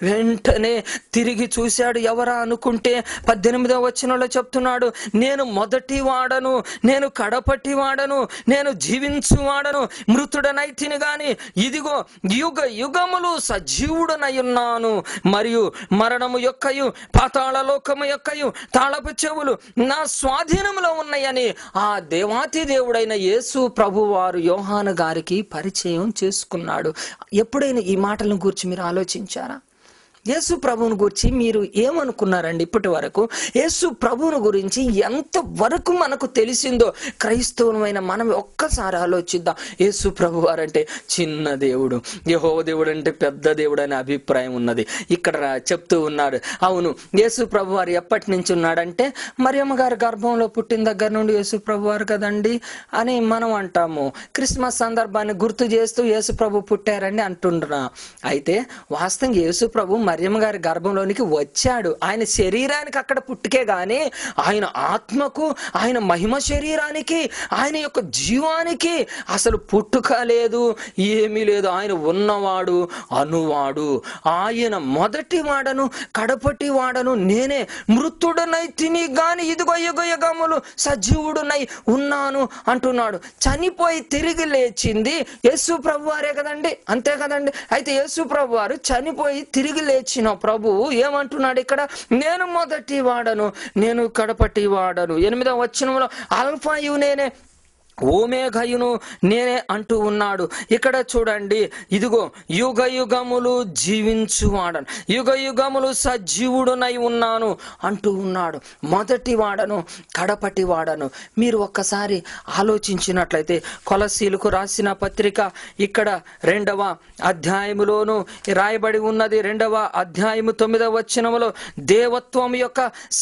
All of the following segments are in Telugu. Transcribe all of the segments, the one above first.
వెంటనే తిరిగి చూశాడు ఎవరా అనుకుంటే పద్దెనిమిదవ వచనంలో చెప్తున్నాడు నేను మొదటి వాడను నేను కడపటి వాడను నేను జీవించు వాడను మృతుడనైతిని గాని ఇదిగో యుగ యుగములు సజీవుడనై ఉన్నాను మరియు మరణము యొక్కయు పాతాళ లోకము యొక్కయు తాళపు చెవులు నా స్వాధీనంలో ఉన్నాయని ఆ దేవాతి దేవుడైన యేసు ప్రభు వారు యోహాను గారికి పరిచయం చేసుకున్నాడు ఎప్పుడైనా ఈ మాటలను గురించి మీరు ఆలోచించారా యేసు ప్రభువుని గురించి మీరు ఏమనుకున్నారండి ఇప్పటి వరకు యేసు ప్రభువుని గురించి ఎంత వరకు మనకు తెలిసిందో క్రైస్తవులమైన మనం ఒక్కసారి ఆలోచిద్దాం యేసు ప్రభు వారంటే చిన్న దేవుడు యహో దేవుడు అంటే పెద్ద దేవుడు అనే అభిప్రాయం ఉన్నది ఇక్కడ రా- చెప్తూ ఉన్నాడు అవును యేసు ప్రభు వారు ఎప్పటి నుంచి ఉన్నాడంటే మరియమ్మ గారి గర్భంలో పుట్టిన దగ్గర నుండి యేసు ప్రభు వారు కదండి అని మనం అంటాము క్రిస్మస్ సందర్భాన్ని గుర్తు చేస్తూ యేసు ప్రభు పుట్టారని అంటుంటున్నా అయితే వాస్తవంగా యేసు ప్రభు మరియమ్మ గారి గర్భంలోనికి వచ్చాడు ఆయన శరీరానికి అక్కడ పుట్టుకే గాని ఆయన ఆత్మకు ఆయన మహిమ శరీరానికి ఆయన యొక్క జీవానికి అసలు పుట్టుక లేదు ఏమీ లేదు ఆయన ఉన్నవాడు అనువాడు ఆయన మొదటి వాడను కడపటి వాడను నేనే మృతుడనై తిని గాని ఇదిగో యుగ యుగములు సజీవుడునై ఉన్నాను అంటున్నాడు చనిపోయి తిరిగి లేచింది యేసు ప్రభు వారే కదండి అంతే కదండి అయితే యేసు ప్రభు వారు చనిపోయి తిరిగి లేచిన ప్రభువు ఏమంటున్నాడు ఇక్కడ నేను మొదటి వాడను నేను కడపటి వాడను ఎనిమిదవ వచనంలో అల్ఫాయు నేనే ఓమేఘయును నేనే అంటూ ఉన్నాడు ఇక్కడ చూడండి ఇదిగో యుగ యుగములు జీవించువాడను యుగ యుగములు సజీవుడునై ఉన్నాను అంటూ ఉన్నాడు మొదటి వాడను కడపటి వాడను మీరు ఒక్కసారి ఆలోచించినట్లయితే కొలసీలకు రాసిన పత్రిక ఇక్కడ రెండవ అధ్యాయములోను రాయబడి ఉన్నది రెండవ అధ్యాయము తొమ్మిదవ వచనములో దేవత్వం యొక్క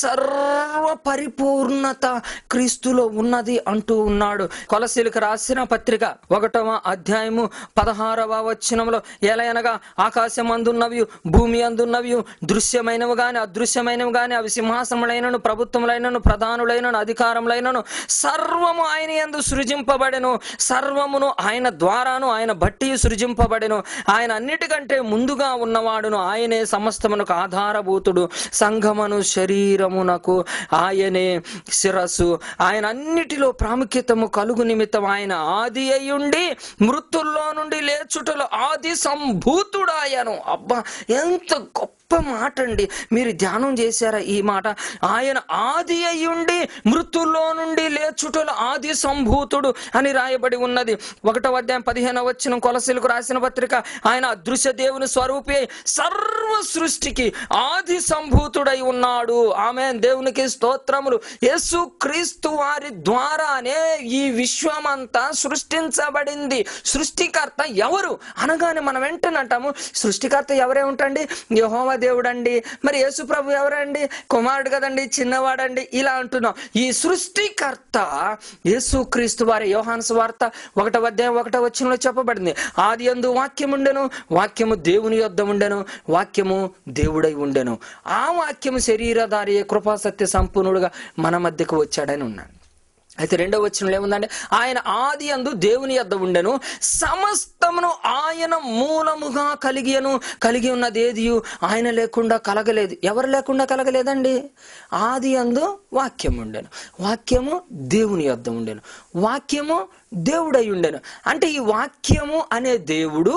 సర్వ పరిపూర్ణత క్రీస్తులో ఉన్నది అంటూ ఉన్నాడు కొలసీలకు రాసిన పత్రిక ఒకటవ అధ్యాయము పదహారవ వచనంలో ఎలయనగా ఆకాశం అందున్నవి భూమి అందున్నవి దృశ్యమైనవి గాని అదృశ్యమైనవి గాని అవి సింహాసనములైనను ప్రభుత్వములైనను ప్రధానులైనను అధికారములైనను సర్వము ఆయన యందు సృజింపబడెను సర్వమును ఆయన ద్వారాను ఆయన బట్టి సృజింపబడెను ఆయన అన్నిటికంటే ముందుగా ఉన్నవాడును ఆయనే సమస్తమునకు ఆధారభూతుడు సంఘమును శరీరమునకు ఆయనే శిరస్సు ఆయన అన్నిటిలో ప్రాముఖ్యతము కలుగు నిమిత్తం ఆయన ఆది అయ్యుండి మృతుల్లో నుండి లేచుటలో ఆది సంభూతుడాయను అబ్బా ఎంత గొప్ప మాట అండి మీరు ధ్యానం చేశారా ఈ మాట ఆయన ఆది అయ్యుండి మృతుల్లో నుండి లేచుటలో ఆది సంభూతుడు అని రాయబడి ఉన్నది ఒకటో అధ్యాయం పదిహేనవ వచ్చిన కొలసీలకు రాసిన పత్రిక ఆయన అదృశ్య దేవుని స్వరూపి అయి సర్వ సృష్టికి ఆది సంభూతుడై ఉన్నాడు ఆమె దేవునికి స్తోత్రములు యేసు క్రీస్తు వారి ద్వారానే ఈ విశ్వమంతా సృష్టించబడింది సృష్టికర్త ఎవరు అనగానే మనం వెంటనే అంటాము సృష్టికర్త ఎవరే ఉంటాండి యహోవ దేవుడండి మరి యేసు ప్రభు ఎవరండి కుమారుడు కదండి చిన్నవాడండి ఇలా అంటున్నాం ఈ సృష్టికర్త యేసు క్రీస్తు వారి యోహాను వార్త ఒకటో అధ్యాయం ఒకటో వచనంలో చెప్పబడింది ఆది యందు వాక్యం ఉండెను వాక్యము దేవుని యొద్ద ఉండెను వాక్యము దేవుడై ఉండెను ఆ వాక్యము శరీరధారి కృపా సత్య సంపూర్ణుడుగా మన మధ్యకు వచ్చాడని ఉన్నాడు అయితే రెండవ వచనంలో ఏముందంటే ఆయన ఆది అందు దేవుని యొద్ద ఉండెను సమస్తమును ఆయన మూలముగా కలిగియను కలిగి ఉన్నది ఏది ఆయన లేకుండా కలగలేదు ఎవరు లేకుండా కలగలేదండి ఆది అందు వాక్యం ఉండెను వాక్యము దేవుని యొద్ద ఉండెను వాక్యము దేవుడై ఉండెను అంటే ఈ వాక్యము అనే దేవుడు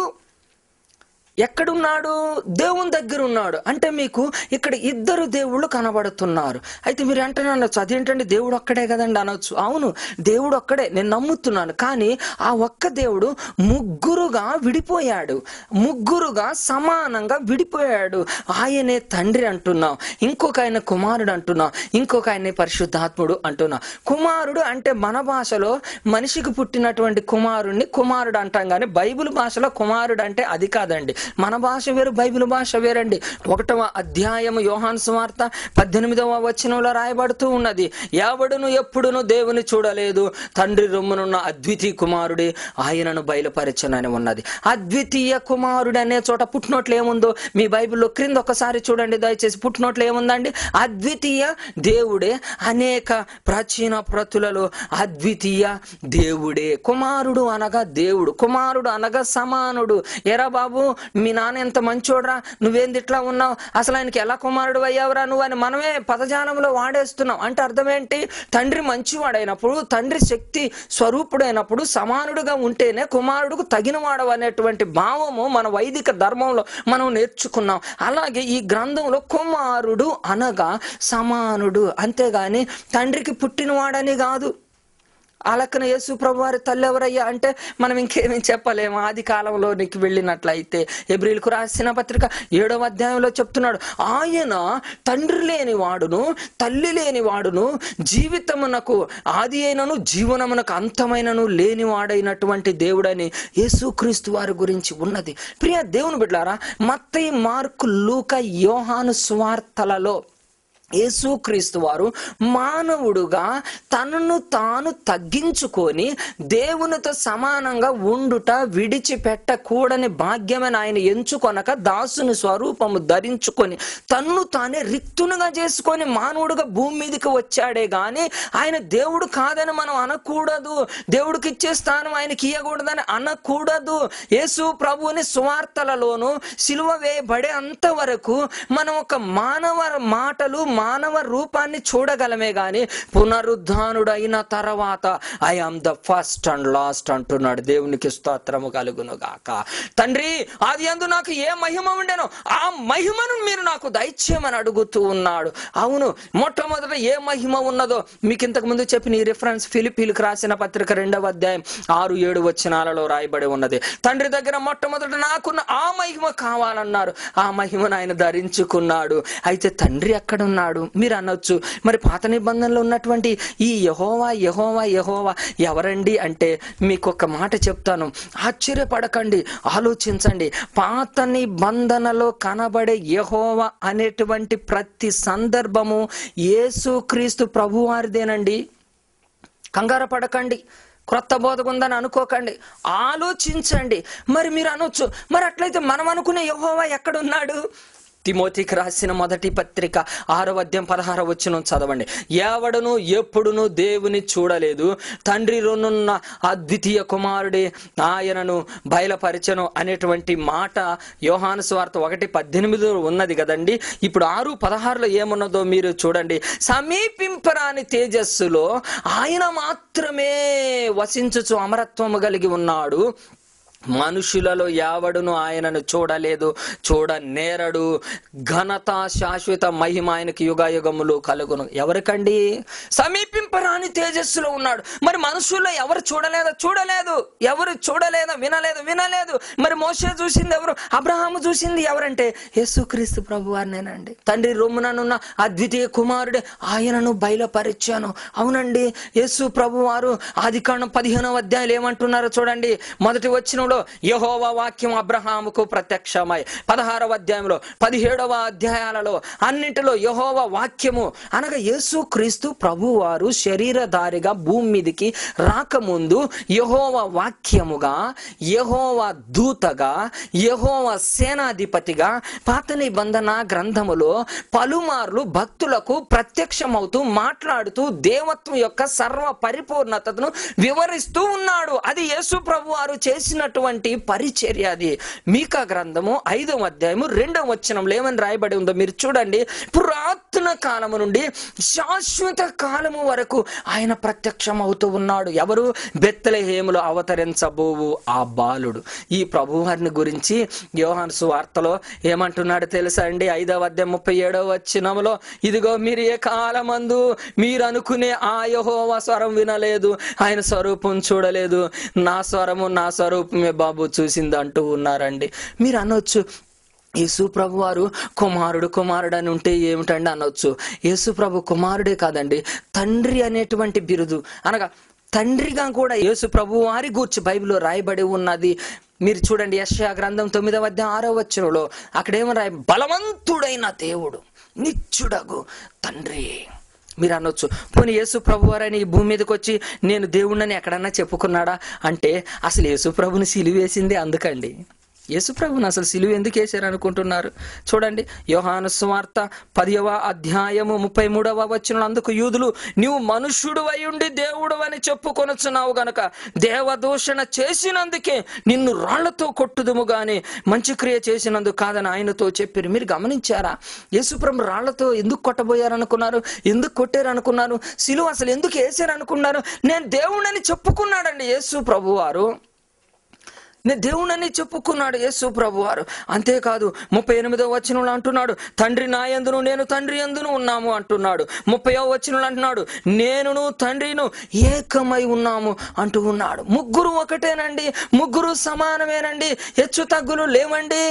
ఎక్కడున్నాడు దేవుని దగ్గర ఉన్నాడు అంటే మీకు ఇక్కడ ఇద్దరు దేవుళ్ళు కనబడుతున్నారు అయితే మీరు వెంటనే అనొచ్చు అదేంటండి దేవుడు ఒక్కడే కదండి అనొచ్చు అవును దేవుడు ఒక్కడే నేను నమ్ముతున్నాను కానీ ఆ ఒక్క దేవుడు ముగ్గురుగా విడిపోయాడు ముగ్గురుగా సమానంగా విడిపోయాడు ఆయనే తండ్రి అంటున్నాం ఇంకొక ఆయన కుమారుడు అంటున్నాం ఇంకొక ఆయన పరిశుద్ధాత్ముడు అంటున్నాం కుమారుడు అంటే మన భాషలో మనిషికి పుట్టినటువంటి కుమారుణ్ణి కుమారుడు అంటాం కానీ బైబిల్ భాషలో కుమారుడు అంటే అది కాదండి మన భాష వేరు బైబిల్ భాష వేరండి ఒకటవ అధ్యాయము యోహాన్ సువార్త పద్దెనిమిదవ వచనంలో రాయబడుతూ ఉన్నది ఎవడును ఎప్పుడును దేవుని చూడలేదు తండ్రి రొమ్మునున్న అద్వితీయ కుమారుడే ఆయనను బయలుపరచనని ఉన్నది అద్వితీయ కుమారుడు అనే చోట పుట్టినోట్లు ఏముందో మీ బైబిల్లో క్రింద ఒకసారి చూడండి దయచేసి పుట్టినోట్లు ఏముందండి అద్వితీయ దేవుడే అనేక ప్రాచీన ప్రతులలో అద్వితీయ దేవుడే కుమారుడు అనగా దేవుడు కుమారుడు అనగా సమానుడు ఎరా బాబు మీ నాన్న ఎంత మంచోడ్రా నువ్వేంది ఇట్లా ఉన్నావు అసలు ఆయనకి ఎలా కుమారుడు అయ్యావురా నువ్వు అని మనమే పదజాలంలో వాడేస్తున్నాం అంటే అర్థం ఏంటి తండ్రి మంచివాడైనప్పుడు తండ్రి శక్తి స్వరూపుడైనప్పుడు సమానుడుగా ఉంటేనే కుమారుడుకు తగినవాడు అనేటువంటి భావము మన వైదిక ధర్మంలో మనం నేర్చుకున్నాం అలాగే ఈ గ్రంథంలో కుమారుడు అనగా సమానుడు అంతేగాని తండ్రికి పుట్టినవాడని కాదు ఆ లెక్కన యేసు ప్రభు వారి తల్లి ఎవరయ్యా అంటే మనం ఇంకేమీ చెప్పలేము ఆది కాలంలోనికి వెళ్ళినట్లయితే ఎబ్రిల్కు రాసిన పత్రిక ఏడవ అధ్యాయంలో చెప్తున్నాడు ఆయన తండ్రి లేని వాడును తల్లి లేని వాడును జీవితమునకు ఆది అయినను జీవనమునకు అంతమైనను లేని వాడైనటువంటి దేవుడని యేసుక్రీస్తు వారి గురించి ఉన్నది ప్రియ దేవుని బిడ్డారా మత్తయి మార్కు లూక యోహాను స్వార్థలలో యేసుక్రీస్తు వారు మానవుడుగా తనను తాను తగ్గించుకొని దేవునితో సమానంగా ఉండుట విడిచిపెట్టకూడని భాగ్యమని ఆయన ఎంచుకొనక దాసుని స్వరూపము ధరించుకొని తన్ను తానే రిక్తునుగా చేసుకొని మానవుడుగా భూమి మీదకి వచ్చాడే గాని ఆయన దేవుడు కాదని మనం అనకూడదు దేవుడికి ఇచ్చే స్థానం ఆయనకి ఇవ్వకూడదని అనకూడదు యేసు ప్రభువుని సువార్తలలోను సిలువ వేయబడే అంతవరకు మనం ఒక మానవ మాటలు మానవ రూపాన్ని చూడగలమే గాని పునరుద్ధానుడు అయిన తర్వాత I am the first and last అంటున్నాడు దేవునికి స్తోత్రము కలుగును గాక తండ్రి అది అందు నాకు ఏ మహిమ ఉండేనో ఆ మహిమను మీరు నాకు దయచేయమని అడుగుతూ ఉన్నాడు అవును మొట్టమొదట ఏ మహిమ ఉన్నదో మీకు ఇంతకు ముందు చెప్పిన ఈ రిఫరెన్స్ ఫిలిపీలకు రాసిన పత్రిక రెండవ అధ్యాయం ఆరు ఏడు వచనాలలో రాయబడి ఉన్నది తండ్రి దగ్గర మొట్టమొదట నాకున్న ఆ మహిమ కావాలన్నారు ఆ మహిమను ఆయన ధరించుకున్నాడు అయితే తండ్రి ఎక్కడ ఉన్నాడు మీరు అనొచ్చు మరి పాత నిబంధనలో ఉన్నటువంటి ఈ యహోవా యహోవా యహోవా ఎవరండి అంటే మీకు ఒక మాట చెప్తాను ఆశ్చర్యపడకండి ఆలోచించండి పాత నిబంధనలో కనబడే యహోవా అనేటువంటి ప్రతి సందర్భము యేసుక్రీస్తు ప్రభువారిదేనండి కంగారు పడకండి క్రొత్త బోధకు ఉందని అనుకోకండి ఆలోచించండి మరి మీరు అనొచ్చు మరి అట్లయితే మనం అనుకునే యహోవా ఎక్కడున్నాడు తిమోతికి రాసిన మొదటి పత్రిక ఆరో అధ్యాయం పదహార వచ్చిన చదవండి ఎవడను ఎప్పుడును దేవుని చూడలేదు తండ్రి రొన్నున్న అద్వితీయ కుమారుడే ఆయనను బయలుపరచను అనేటువంటి మాట యోహాను స్వార్థ ఒకటి పద్దెనిమిది ఉన్నది కదండి ఇప్పుడు ఆరు పదహారులో ఏమున్నదో మీరు చూడండి సమీపింపరాని తేజస్సులో ఆయన మాత్రమే వసించుచు అమరత్వము కలిగి ఉన్నాడు మనుషులలో యావడును ఆయనను చూడలేదు చూడ నేరడు ఘనత శాశ్వత మహిమ ఆయనకి యుగ యుగములు కలుగును ఎవరికండి సమీపింపరాని తేజస్సులో ఉన్నాడు మరి మనుషుల్లో ఎవరు చూడలేదా చూడలేదు ఎవరు చూడలేదా వినలేదు వినలేదు మరి మోసే చూసింది ఎవరు అబ్రహాము చూసింది ఎవరంటే యేసుక్రీస్తు ప్రభు వారినేనండి తండ్రి రొమ్ముననున్న అద్వితీయ కుమారుడే ఆయనను బయలుపరిచాను అవునండి యేసు ప్రభు వారు ఆది కాండం పదిహేనవ అధ్యాయులు ఏమంటున్నారో చూడండి మొదటి వచ్చినంలో యహోవా వాక్యం అబ్రహాముకు ప్రత్యక్షమై పదహారవ అధ్యాయంలో పదిహేడవ అధ్యాయాలలో అన్నింటిలో యహోవా వాక్యము అనగా యేసు క్రీస్తు ప్రభువారు శరీరధారిగా భూమి మీదికి రాకముందు యహోవా వాక్యముగా యహోవా దూతగా యహోవా సేనాధిపతిగా పాత నిబంధన గ్రంథములో పలుమార్లు భక్తులకు ప్రత్యక్షమవుతూ మాట్లాడుతూ దేవత్వం యొక్క సర్వ పరిపూర్ణతను వివరిస్తూ ఉన్నాడు అది యేసు ప్రభు వారు చేసినటువంటి పరిచర్య అది మీకా గ్రంథము ఐదవ అధ్యాయము రెండవ వచనంలో ఏమని రాయబడి ఉందో మీరు చూడండి పురాతన కాలము నుండి శాశ్వత కాలము వరకు ఆయన ప్రత్యక్షం అవుతూ ఉన్నాడు ఎవరు బెత్తలహేములో అవతరించబోవు ఆ బాలుడు ఈ ప్రభువారిని గురించి యోహాను సువార్తలో ఏమంటున్నాడు తెలుసా అండి ఐదవ అధ్యాయం ముప్పై ఏడవ వచ్చినములో ఇదిగో మీరు ఏ కాలమందు మీరు అనుకునే ఆ యహోవా స్వరం వినలేదు ఆయన స్వరూపం చూడలేదు నా స్వరము నా స్వరూపమే బాబు చూసింది అంటూ ఉన్నారండి మీరు అనొచ్చు యేసు ప్రభు వారు కుమారుడు కుమారుడు అని ఉంటే ఏమిటండి అనొచ్చు యేసు ప్రభు కుమారుడే కాదండి తండ్రి అనేటువంటి బిరుదు అనగా తండ్రిగా కూడా యేసు ప్రభు వారి గూర్చి బైబిల్లో రాయబడి ఉన్నది మీరు చూడండి యశ్యా గ్రంథం తొమ్మిదవ అధ్యాయం ఆరో వచ్చరంలో అక్కడేమో రాయ బలవంతుడైన దేవుడు నిత్యుడగు తండ్రి మీరు అనొచ్చు పోనీ యేసు ప్రభు వారని ఈ భూమి మీదకి వచ్చి నేను దేవుణ్ణని ఎక్కడన్నా చెప్పుకున్నాడా అంటే అసలు యేసు ప్రభుని సిలివేసింది అందుకండి యేసుప్రభుని అసలు సిలువ ఎందుకు వేశారు అనుకుంటున్నారు చూడండి యోహాను సువార్త పదివ అధ్యాయము ముప్పై మూడవ వచ్చిన అందుకు యూదులు నీవు మనుష్యుడు అయ్యుండి దేవుడు అని చెప్పుకొనుచున్నావు గనక దేవదూషణ చేసినందుకే నిన్ను రాళ్లతో కొట్టుదుము గాని మంచి క్రియ చేసినందుకు కాదని ఆయనతో చెప్పారు మీరు గమనించారా యేసుప్రభు రాళ్లతో ఎందుకు కొట్టబోయారు అనుకున్నారు ఎందుకు కొట్టారు అనుకున్నారు సిలువ అసలు ఎందుకు వేసారు అనుకున్నారు నేను దేవుడని చెప్పుకున్నాడండి యేసు ప్రభు వారు నేను దేవునని చెప్పుకున్నాడు యేసు ప్రభు వారు అంతేకాదు ముప్పై ఎనిమిదో వచనంలో అంటున్నాడు తండ్రి నా యందును నేను తండ్రి యందును ఉన్నాము అంటున్నాడు ముప్పయో వచనంలో అంటున్నాడు నేనును తండ్రిను ఏకమై ఉన్నాము అంటూ ఉన్నాడు ముగ్గురు ఒకటేనండి ముగ్గురు సమానమేనండి హెచ్చు తగ్గులు లేవండి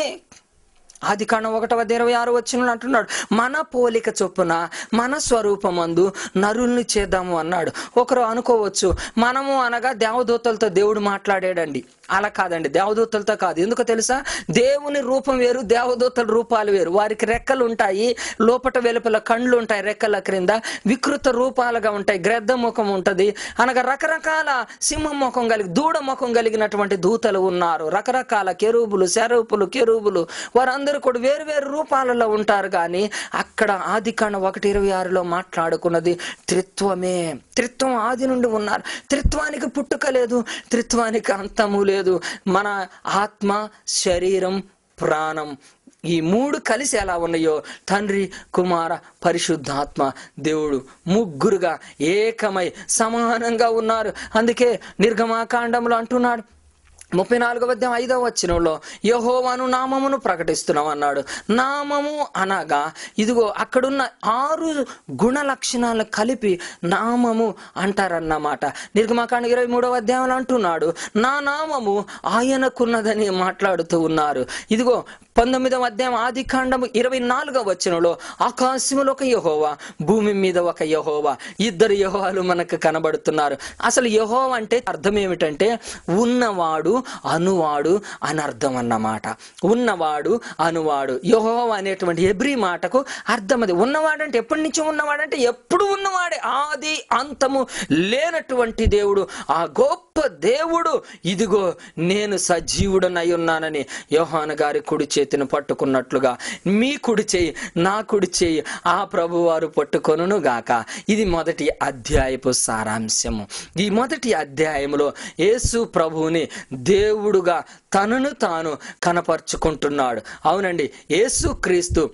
ఆది కాండం ఒకటవ ఇరవై ఆరు వచ్చిన అంటున్నాడు మన పోలిక చొప్పున మన స్వరూపమందు నరుల్ని చేద్దాము అన్నాడు ఒకరు అనుకోవచ్చు మనము అనగా దేవదూతలతో దేవుడు మాట్లాడాడండి అలా కాదండి దేవదూతలతో కాదు ఎందుకో తెలుసా దేవుని రూపం వేరు దేవదూతల రూపాలు వేరు వారికి రెక్కలు ఉంటాయి లోపట వెలుపల కండ్లు ఉంటాయి రెక్కల క్రింద వికృత రూపాలుగా ఉంటాయి గ్రద్ద ముఖం ఉంటది అనగా రకరకాల సింహం ముఖం కలిగి దూడ ముఖం కలిగినటువంటి దూతలు ఉన్నారు రకరకాల కెరూబులు శరూపులు కెరూబులు వారందరూ కూడా వేరు వేరు రూపాలలో ఉంటారు కానీ అక్కడ ఆది కాండ ఒకటి ఇరవై ఆరులో మాట్లాడుకున్నది త్రిత్వమే త్రిత్వం ఆది నుండి ఉన్నారు త్రిత్వానికి పుట్టుక లేదు త్రిత్వానికి అంతము లేదు మన ఆత్మ శరీరం ప్రాణం ఈ మూడు కలిసి ఎలా ఉన్నాయో తండ్రి కుమార పరిశుద్ధాత్మ దేవుడు ముగ్గురుగా ఏకమై సమానంగా ఉన్నారు అందుకే నిర్గమాకాండంలో అంటున్నాడు ముప్పై నాలుగవ అధ్యాయం ఐదవ వచనంలో యహోవాను నామమును ప్రకటిస్తున్నాం అన్నాడు నామము అనగా ఇదిగో అక్కడున్న ఆరు గుణ లక్షణాలను కలిపి నామము అంటారన్నమాట నిర్గమాకాండ ఇరవై మూడవ అధ్యాయంలో అంటున్నాడు నా నామము ఆయనకున్నదని మాట్లాడుతూ ఉన్నారు ఇదిగో పంతొమ్మిదవ అధ్యాయం ఆది కాండము ఇరవై నాలుగవ వచనంలో ఆకాశములో ఒక యహోవా భూమి మీద ఒక యహోవా ఇద్దరు యహోవాలు మనకు కనబడుతున్నారు అసలు యహోవా అంటే అర్థం ఏమిటంటే ఉన్నవాడు అనువాడు అని అర్థం అన్నమాట ఉన్నవాడు అనువాడు యహోవా అనేటువంటి ఎబ్రి మాటకు అర్థం అది ఉన్నవాడంటే ఎప్పటి నుంచి ఉన్నవాడంటే ఎప్పుడు ఉన్నవాడే ఆది అంతము లేనటువంటి దేవుడు ఆ గొప్ప దేవుడు ఇదిగో నేను సజీవుడనై ఉన్నానని యోహాను గారి కుడి చేతిని పట్టుకున్నట్లుగా మీ కుడి చేయి నా కుడి చేయి ఆ ప్రభువారు పట్టుకొనును గాక ఇది మొదటి అధ్యాయపు సారాంశము ఈ మొదటి అధ్యాయములో యేసు ప్రభువుని దేవుడుగా తనను తాను కనపరుచుకుంటున్నాడు అవునండి యేసు క్రీస్తు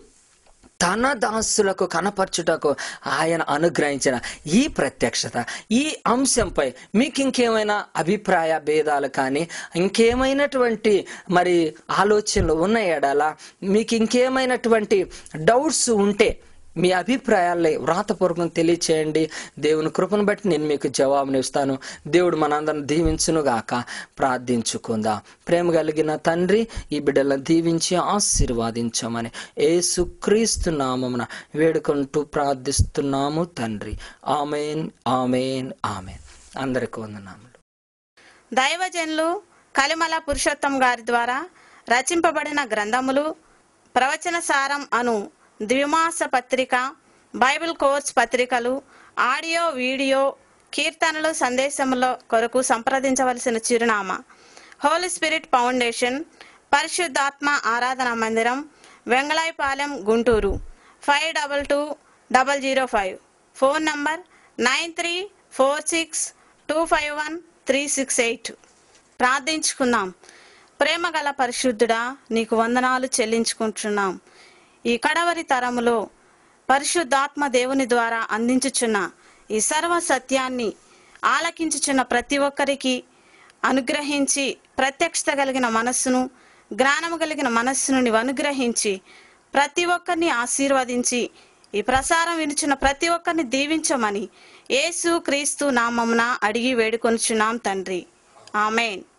తన దాసులకు కనపరచుటకు ఆయన అనుగ్రహించిన ఈ ప్రత్యక్షత ఈ అంశంపై మీకు ఇంకేమైనా అభిప్రాయ భేదాలు కానీ ఇంకేమైనటువంటి మరి ఆలోచనలు ఉన్న ఎడల మీకు ఇంకేమైనటువంటి డౌట్స్ ఉంటే మీ అభిప్రాయాల్ని వ్రాతపూర్వకం తెలియచేయండి దేవుని కృపను బట్టి నేను మీకు జవాబునిస్తాను దేవుడు మనందరం దీవించును గాక ప్రార్థించుకుందాం ప్రేమ కలిగిన తండ్రి ఈ బిడ్డలను దీవించి ఆశీర్వాదించమని యేసు క్రీస్తు నామమున వేడుకుంటూ ప్రార్థిస్తున్నాము తండ్రి ఆమెన్ ఆమెన్ ఆమెన్ అందరికి వందనాములు దైవజనులు కలిమల పురుషోత్తం గారి ద్వారా రచింపబడిన గ్రంథములు ప్రవచన సారం అను ద్విమాస పత్రిక బైబిల్ కోర్స్ పత్రికలు ఆడియో వీడియో కీర్తనలు సందేశముల కొరకు సంప్రదించవలసిన చిరునామా హోలీ స్పిరిట్ ఫౌండేషన్ పరిశుద్ధాత్మ ఆరాధన మందిరం Vengalayapalem Guntur five double two double zero five phone number nine three four six two five one three six eight ప్రార్థించుకుందాం ప్రేమ గల పరిశుద్ధుడా నీకు వందనాలు చెల్లించుకుంటున్నాం ఈ కడవరి తరములో పరిశుద్ధాత్మ దేవుని ద్వారా అందించుచున్న ఈ సర్వ సత్యాన్ని ఆలకించుచున్న ప్రతి ఒక్కరికి అనుగ్రహించి ప్రత్యక్షత కలిగిన మనస్సును జ్ఞానము కలిగిన మనస్సును నీవు అనుగ్రహించి ప్రతి ఒక్కరిని ఆశీర్వదించి ఈ ప్రసారం వినుచున్న ప్రతి ఒక్కరిని దీవించమని యేసు క్రీస్తు నామమున అడిగి వేడుకొనుచున్నాం తండ్రి ఆమెన్